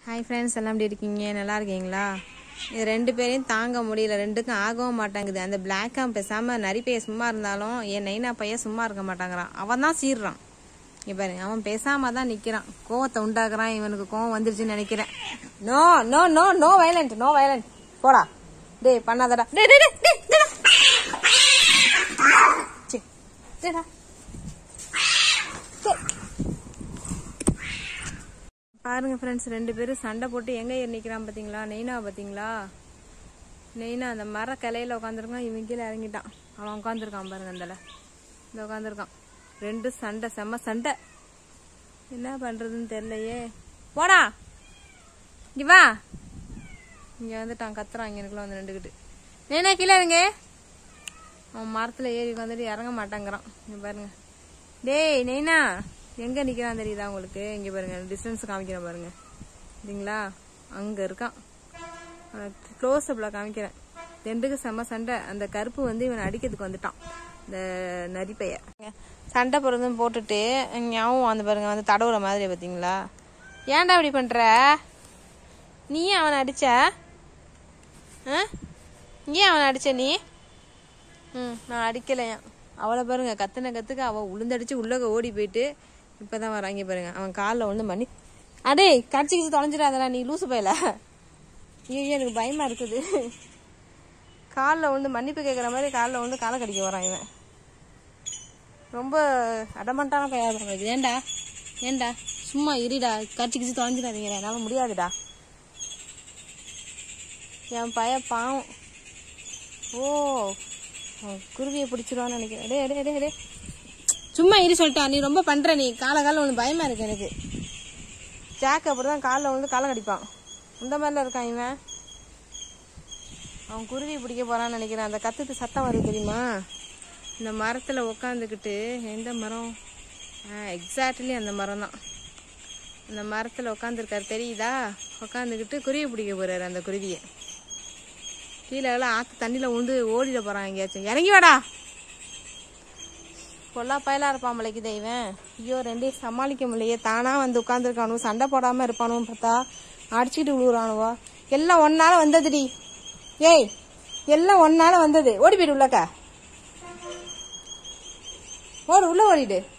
Hi friends எல்லாம் எப்படி இருக்கீங்க நல்லா இருக்கீங்களா இது ரெண்டு பேரையும் தாங்க முடியல ரெண்டுக்கும் ஆகவும் மாட்டாங்குது அந்த பிளாக்கா பேசாமல் நரிப்பைய சும்மா இருந்தாலும் என் நைனா பையன் சும்மா இருக்க மாட்டாங்கிறான் அவன் தான் சீர்றான் இங்க பாருங்க அவன் பேசாம தான் நிக்கிறான் கோவத்தை உண்டாக்குறான் இவனுக்கு கோவம் வந்துருச்சுன்னு நினைக்கிறேன் no no no no violent no violent போடா டேய் பண்ணாதடா டேய் டேய் டேய், டேய் டேய், சி, டேய்டா. சே. பாருங்க ஃப்ரெண்ட்ஸ் ரெண்டு பேரும் சண்டை போட்டு எங்க ஏறி நிக்கிறான் பாத்தீங்களா நெய்னா பாத்தீங்களா நெய்னா அந்த மர கிளையில உட்காந்துருக்கான் இவன் கீழே இறங்கிட்டான் அவன் உட்காந்துருக்கான் பாருங்க அந்தல இந்த உட்காந்துருக்கான் ரெண்டு சண்டை செம்ம சண்டை என்ன பண்றதுன்னு தெரியலையே போடா இங்க வா இங்க வந்துட்டான் கத்துறான் இங்க எனக்குள்ள வந்து நின்றுக்கிட்டு நெய்னா கீழே இருங்க அவன் மரத்துல ஏறி உட்காந்துட்டு இறங்க மாட்டாங்கிறான் இங்க பாருங்க டேய் நெய்னா எங்க நிக்கிறான் தெரியுதா உங்களுக்கு இங்க பாருங்க டிஸ்டன்ஸ் காமிக்கிறேன் பாருங்க சரிங்களா அங்க இருக்கான் க்ளோஸ் அப்ல காமிக்கிறேன் ரெண்டுக்கு செம்ம சண்டை அந்த கருப்பு வந்து இவனை அடிக்கிறதுக்கு வந்துட்டான் இந்த நரிப்பைய சண்டை பொருந்தும் போட்டுட்டு ஞாவும் அந்த பாருங்க வந்து தடவுற மாதிரி பாத்தீங்களா ஏன்டா இப்படி பண்ற நீ அவனை அடிச்ச ஆ? ஏன் அவனை அடிச்ச நீ ம் நான் அடிக்கலையா அவளை பாருங்க கத்துன கத்துக்க அவள் உளுந்தடிச்சு உள்ளக ஓடி போயிட்டு இப்பதான் வராங்க பாருங்க அவன் காலில் வந்து மணி அடே கடிச்சு கிச்சு தொலைஞ்சிடாதடா நீ லூசு போயில ஐயோ எனக்கு பயமா இருக்குது காலில் வந்து மன்னிப்பு கேட்குற மாதிரி காலில் வந்து காலை கடிக்க வரான் இவன் ரொம்ப அடமண்டான பையன் இருக்குது ஏன்டா ஏன்டா சும்மா இருடா கடிச்சு கிச்சு தொலைஞ்சிடாதீங்க என்னால் முடியாதுடா என் பையன் பாவம் ஓ அவன் குருவியை பிடிச்சிருவான்னு நினைக்கிறேன் டே டே டே டே சும்மா இரு சொல்லிட்டா நீ ரொம்ப பண்ற நீ கால காலம் ஒன்று பயமா இருக்கு எனக்கு ஜாக் அப்படிதான் காலில் வந்து காலை கடிப்பான் இந்த மாதிரிலாம் இருக்கான் இவன் அவன் குருவி பிடிக்க போறான்னு நினைக்கிறேன் அந்த கத்துக்கு சத்தம் வருது தெரியுமா இந்த மரத்துல உக்காந்துக்கிட்டு எந்த மரம் எக்ஸாக்ட்லி அந்த மரம் தான் அந்த மரத்துல உட்காந்துருக்காரு தெரியுதா உட்காந்துக்கிட்டு குருவி பிடிக்க போறாரு அந்த குருவியை கீழே எல்லாம் ஆத்து தண்ணியில உண்டு ஓடிட போறான் எங்கேயாச்சும் இறங்கி வாடா பொல்லா பயலா இருப்பான் மலைக்கு தெய்வன் ஐயோ ரெண்டையும் சமாளிக்க முடியலையே தானா வந்து உட்காந்துருக்கானு சண்டை போடாம இருப்பானு பார்த்தா அடிச்சுக்கிட்டு விழுவுறானுவா எல்லாம் ஒன்னால வந்ததுடி ஏய் எல்லாம் ஒன்னால வந்தது ஓடி போயிடு உள்ளக்கா ஓடு உள்ள ஓடிடு